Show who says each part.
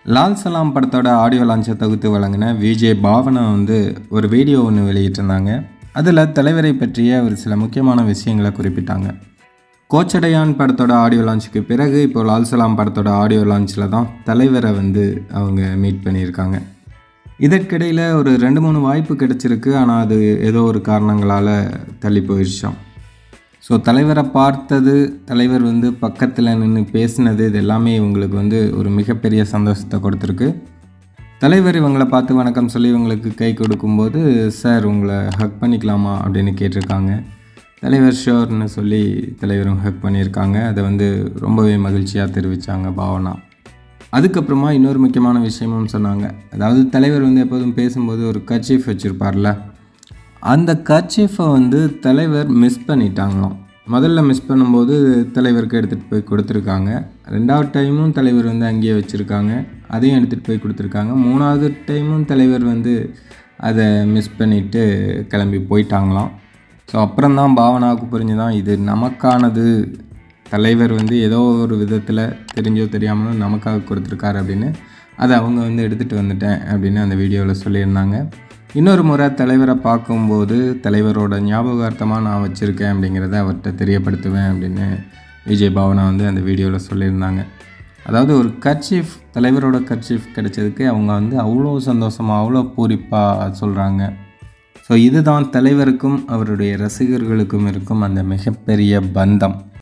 Speaker 1: லால் சலாம் படத்தோட ஆடியோ லான்ச்சை தொகுத்து வழங்கின விஜய் பாவனா வந்து ஒரு வீடியோ ஒன்று வெளியிட்டிருந்தாங்க அதில் தலைவரை பற்றிய ஒரு சில முக்கியமான விஷயங்களை குறிப்பிட்டாங்க கோச்சடையான் படத்தோட ஆடியோ லான்ச்சுக்கு பிறகு இப்போ லால் சலாம் படத்தோட ஆடியோ லான்ச்சில் தான் தலைவரை வந்து அவங்க மீட் பண்ணியிருக்காங்க இதற்கிடையில் ஒரு ரெண்டு மூணு வாய்ப்பு கிடைச்சிருக்கு ஆனால் அது ஏதோ ஒரு காரணங்களால் தள்ளி போயிடுச்சாம் ஸோ தலைவரை பார்த்தது தலைவர் வந்து பக்கத்தில் நின்று பேசினது இது எல்லாமே இவங்களுக்கு வந்து ஒரு மிகப்பெரிய சந்தோஷத்தை கொடுத்துருக்கு தலைவர் இவங்களை பார்த்து வணக்கம் சொல்லி இவங்களுக்கு கை கொடுக்கும்போது சார் உங்களை ஹக் பண்ணிக்கலாமா அப்படின்னு கேட்டிருக்காங்க தலைவர் ஷோர்னு சொல்லி தலைவரும் ஹக் பண்ணியிருக்காங்க அதை வந்து ரொம்பவே மகிழ்ச்சியாக தெரிவித்தாங்க பாவனா அதுக்கப்புறமா இன்னொரு முக்கியமான விஷயமும் சொன்னாங்க அதாவது தலைவர் வந்து எப்போதும் பேசும்போது ஒரு கர்ச்சீஃப் வச்சுருப்பார்ல அந்த கர்ச்சீஃபை வந்து தலைவர் மிஸ் பண்ணிட்டாங்களாம் முதல்ல மிஸ் பண்ணும்போது தலைவருக்கு எடுத்துகிட்டு போய் கொடுத்துருக்காங்க ரெண்டாவது டைமும் தலைவர் வந்து அங்கேயே வச்சுருக்காங்க அதையும் எடுத்துகிட்டு போய் கொடுத்துருக்காங்க மூணாவது டைமும் தலைவர் வந்து அதை மிஸ் பண்ணிவிட்டு கிளம்பி போயிட்டாங்களாம் ஸோ அப்புறம்தான் பாவனாவுக்கு புரிஞ்சுதான் இது நமக்கானது தலைவர் வந்து ஏதோ ஒரு விதத்தில் தெரிஞ்சோ தெரியாமலோ நமக்காக கொடுத்துருக்காரு அப்படின்னு அதை அவங்க வந்து எடுத்துகிட்டு வந்துட்டேன் அப்படின்னு அந்த வீடியோவில் சொல்லியிருந்தாங்க இன்னொரு முறை தலைவரை பார்க்கும்போது தலைவரோட ஞாபகார்த்தமாக நான் வச்சுருக்கேன் அப்படிங்கிறத அவர்கிட்ட தெரியப்படுத்துவேன் அப்படின்னு விஜய் பாவனா வந்து அந்த வீடியோவில் சொல்லியிருந்தாங்க அதாவது ஒரு கர்ச்சீஃப் தலைவரோட கர்ச்சீஃப் கிடைச்சதுக்கு அவங்க வந்து அவ்வளோ சந்தோஷமாக அவ்வளோ பூரிப்பாக சொல்கிறாங்க ஸோ இதுதான் தலைவருக்கும் அவருடைய ரசிகர்களுக்கும் இருக்கும் அந்த மிகப்பெரிய பந்தம்